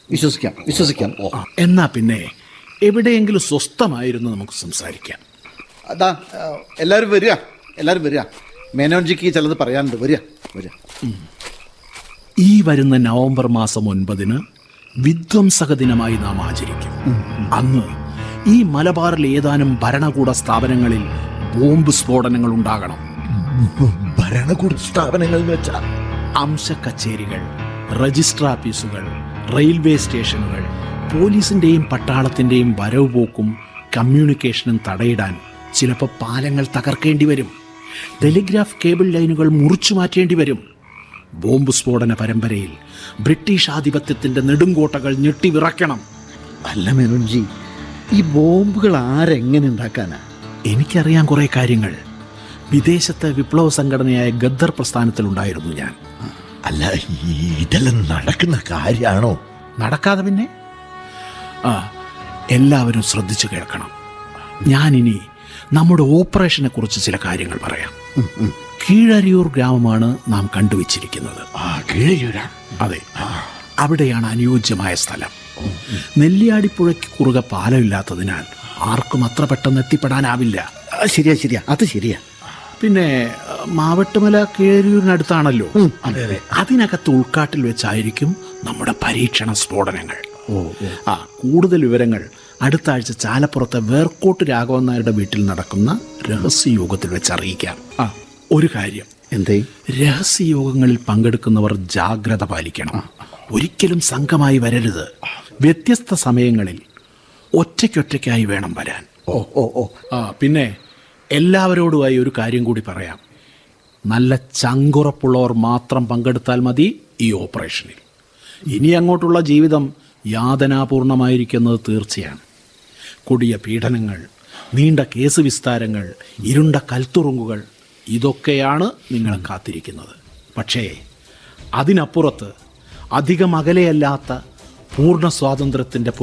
വിശ്വസിക്കാം വിശ്വസിക്കാം ഓ എന്നാ പിന്നെ എവിടെയെങ്കിലും സ്വസ്ഥമായിരുന്നു നമുക്ക് സംസാരിക്കാം അതാ ആ, എല്ലാവരും വരിക എല്ലാവരും വരിക മേനോൻജിക്ക് ചിലത് പറയാനുണ്ട് വരിക വരിക ഈ വരുന്ന നവംബർ മാസം ഒൻപതിന് വിധ്വംസക ദിനമായി നാം ആചരിക്കും അന്ന് ഈ മലബാറിൽ ഏതാനും ഭരണകൂട സ്ഥാപനങ്ങളിൽ ബോംബ് സ്ഫോടനങ്ങൾ ഉണ്ടാകണം ഭരണകൂട സ്ഥാപനങ്ങൾ എന്ന് വെച്ചാൽ അംശ കച്ചേരികൾ രജിസ്റ്റർ ഓഫീസുകൾ റെയിൽവേ സ്റ്റേഷനുകൾ പോലീസിന്റെയും പട്ടാളത്തിന്റെയും വരവ് പോക്കും കമ്മ്യൂണിക്കേഷനും തടയിടാൻ ചിലപ്പോൾ പാലങ്ങൾ തകർക്കേണ്ടി വരും ടെലിഗ്രാഫ് കേബിൾ ലൈനുകൾ മുറിച്ചു മാറ്റേണ്ടി വരും ബോംബ് സ്ഫോടന പരമ്പരയിൽ ബ്രിട്ടീഷ് ആധിപത്യത്തിന്റെ നെടുങ്കോട്ടകൾ ഞെട്ടിവിറക്കണം അല്ല മേനോൻജി ഈ ബോംബുകൾ ആരെങ്ങനെ ഉണ്ടാക്കാനാ എനിക്കറിയാൻ കുറെ കാര്യങ്ങൾ വിദേശത്തെ വിപ്ലവ സംഘടനയായ ഗദ്ദർ പ്രസ്ഥാനത്തിലുണ്ടായിരുന്നു ഞാൻ അല്ല ഈ ഇതെല്ലാം നടക്കുന്ന കാര്യാണോ നടക്കാതെ പിന്നെ ആ എല്ലാവരും ശ്രദ്ധിച്ചു കേൾക്കണം ഞാനിനി നമ്മുടെ ഓപ്പറേഷനെ കുറിച്ച് ചില കാര്യങ്ങൾ പറയാം കീഴരിയൂർ ഗ്രാമമാണ് നാം കണ്ടുവച്ചിരിക്കുന്നത് ആ കീഴയൂരാ അതെ അവിടെയാണ് അനുയോജ്യമായ സ്ഥലം നെല്ലിയാടിപ്പുഴയ്ക്ക് കുറുകെ പാലമില്ലാത്തതിനാൽ ആർക്കും അത്ര പെട്ടെന്ന് എത്തിപ്പെടാനാവില്ല ആ, ശരിയാ ശരിയാ അത് ശരിയാ പിന്നെ ആ, മാവട്ടുമല കീഴരിയൂരിനടുത്താണല്ലോ അതിനകത്ത് ഉൾക്കാട്ടിൽ വെച്ചായിരിക്കും നമ്മുടെ പരീക്ഷണ സ്ഫോടനങ്ങൾ ആ കൂടുതൽ വിവരങ്ങൾ അടുത്ത ആഴ്ച ചാലപ്പുറത്തെ വേർക്കോട്ട് രാഘവൻ നായരുടെ വീട്ടിൽ നടക്കുന്ന രഹസ്യയോഗത്തിൽ വെച്ച് അറിയിക്കാം ആ ഒരു കാര്യം എന്തേ രഹസ്യയോഗങ്ങളിൽ പങ്കെടുക്കുന്നവർ ജാഗ്രത പാലിക്കണം ഒരിക്കലും സംഘമായി വരരുത് വ്യത്യസ്ത സമയങ്ങളിൽ ഒറ്റയ്ക്കൊറ്റയ്ക്കായി വേണം വരാൻ ഓ ഓ ഓ ആ പിന്നെ എല്ലാവരോടുമായി ഒരു കാര്യം കൂടി പറയാം നല്ല ചങ്കുറപ്പുള്ളവർ മാത്രം പങ്കെടുത്താൽ മതി ഈ ഓപ്പറേഷനിൽ ഇനി അങ്ങോട്ടുള്ള ജീവിതം യാതനാപൂർണമായിരിക്കുന്നത് തീർച്ചയാണ് കൊടിയ പീഡനങ്ങൾ നീണ്ട കേസ് വിസ്താരങ്ങൾ ഇരുണ്ട കൽത്തുറുങ്കുകൾ ഇതൊക്കെയാണ് നിങ്ങളെ കാത്തിരിക്കുന്നത് പക്ഷേ അതിനപ്പുറത്ത് അധികം അകലെയല്ലാത്ത പൂർണ്ണ സ്വാതന്ത്ര്യത്തിൻ്റെ